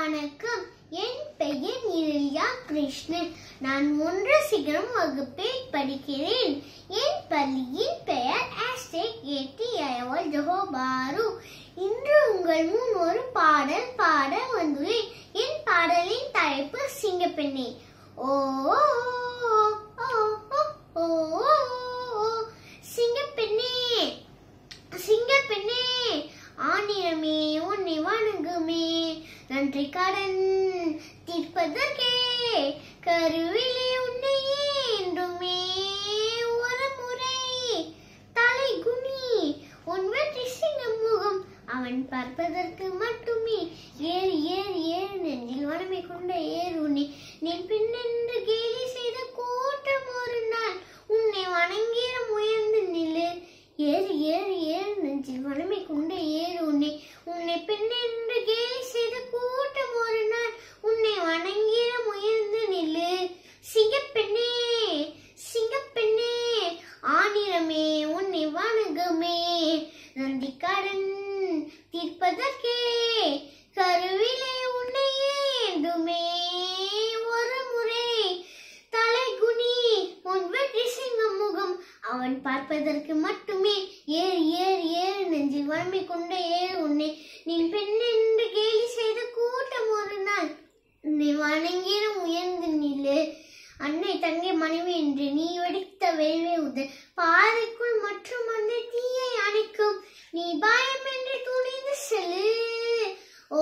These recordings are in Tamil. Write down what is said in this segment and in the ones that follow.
வணக்கம் என் பெயர் நிரல்யா கிருஷ்ணன் நான் ஒன்று சிகரம் வகுப்பில் படிக்கிறேன் என் பள்ளியின் பெயர் ஆஸ்டேக் ஏடி அயவல் ஜோபாரு இன்று உங்கள் முன் ஒரு பாடல் பாட வந்துள்ளேன் என் பாடலின் தலைப்பு சிங்கப்பெண்ணே ஓ ஓ, ஓ, ஓ, ஓ, ஓ, சிங்கப்பெண்ணே சிங்கப்பெண்ணே ஆணியமே உன்னை வணங்குமே நன்றி கடன் தீர்ப்பதற்கே கருவிலே உன்னை என்றுமே ஒரு முறை தலை குனி உன் வெற்றி சிங்கம் முகம் அவன் பார்ப்பதற்கு மட்டுமே ஏறு ஏறு ஏறு நெஞ்சில் வனமை கொண்ட ஏறு உன்னை நீ பின்னென்று கேலி செய்த கூட்டம் ஒரு நாள் உன்னை வணங்கிற முயன்று நில்லு ஏறு ஏறு ஏறு நெஞ்சில் வனமை கொண்ட ஏறு உன்னை உன்னை பெண்ணென்று கேலி செய்த கூட்டம் ஒரு நாள் உன்னை வணங்கிற முயன்று நில்லு சிங்கப்பெண்ணே சிங்கப்பெண்ணே ஆனிரமே உன்னை வணங்குமே நன்றி கடன் தீர்ப்பதற்கே கருவிலே உன்னை ஏந்துமே ஒரு முறை தலைகுனி உன் வெற்றி சிங்கம் முகம் அவன் பார்ப்பதற்கு மட்டுமே ஏறு ஏறு ஏறு நெஞ்சில் வறுமை கொண்ட ஏறு உன்னை நீ பெண் என்று கேலி செய்த கூட்டம் ஒரு நாள் நீ வணங்கிற உயர்ந்து நில்லு அன்னை தங்கை மனைவி என்று நீ வெடித்த வேள்வே உதல் பாதைக்குள் மற்றும் அந்த தீயை அணைக்கும் நீ பயம் என்று துணிந்து செல்லு ஓ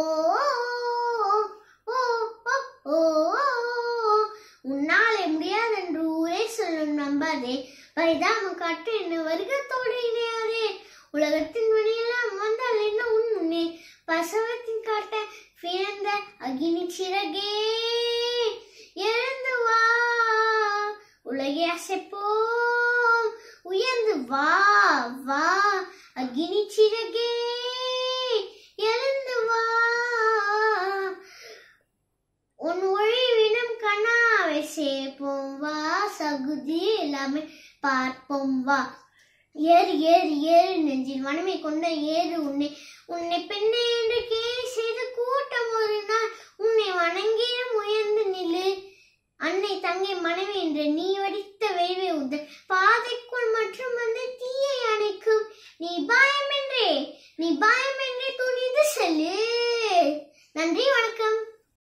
ஓ, ஓ, ஓ, ஓ. உன்னாலே முடியாதென்று ஊரே சொல்லும் நம்பாதே பரிதாபம் காட்டு என்ன வருகத்தோடு இணையாதே உலகத்தின் வழியெல்லாம் வந்தால் என்ன உன் முன்னே பசவத்தின் காட்ட பிறந்த அகினி சிறகே எழுந்து வா உலகை அசைப்போம் உயர்ந்து வா வா அகினி சிறகே எழுந்து வா உன் ஒழிவினம் கண்ணாவை சேர்ப்போம் வா சகுதி எல்லாமே பார்ப்போம் வா ஏறு ஏறு ஏறு நெஞ்சில் மனமை கொண்ட ஏறு உன்னை உன்னை பெண்ணே என்று கேலி செய்த கூட்டம் ஒரு நாள் உன்னை வணங்கிட முயர்ந்து நில்லு அன்னை தங்கை மனைவி என்று நீ வடித்த வேள்வி உந்த பாதைக்குள் மற்றும் அந்த தீயை அணைக்கும் நீ பயமின்றே நீ பயமின்றே துணிந்து செல்லு நன்றி வணக்கம்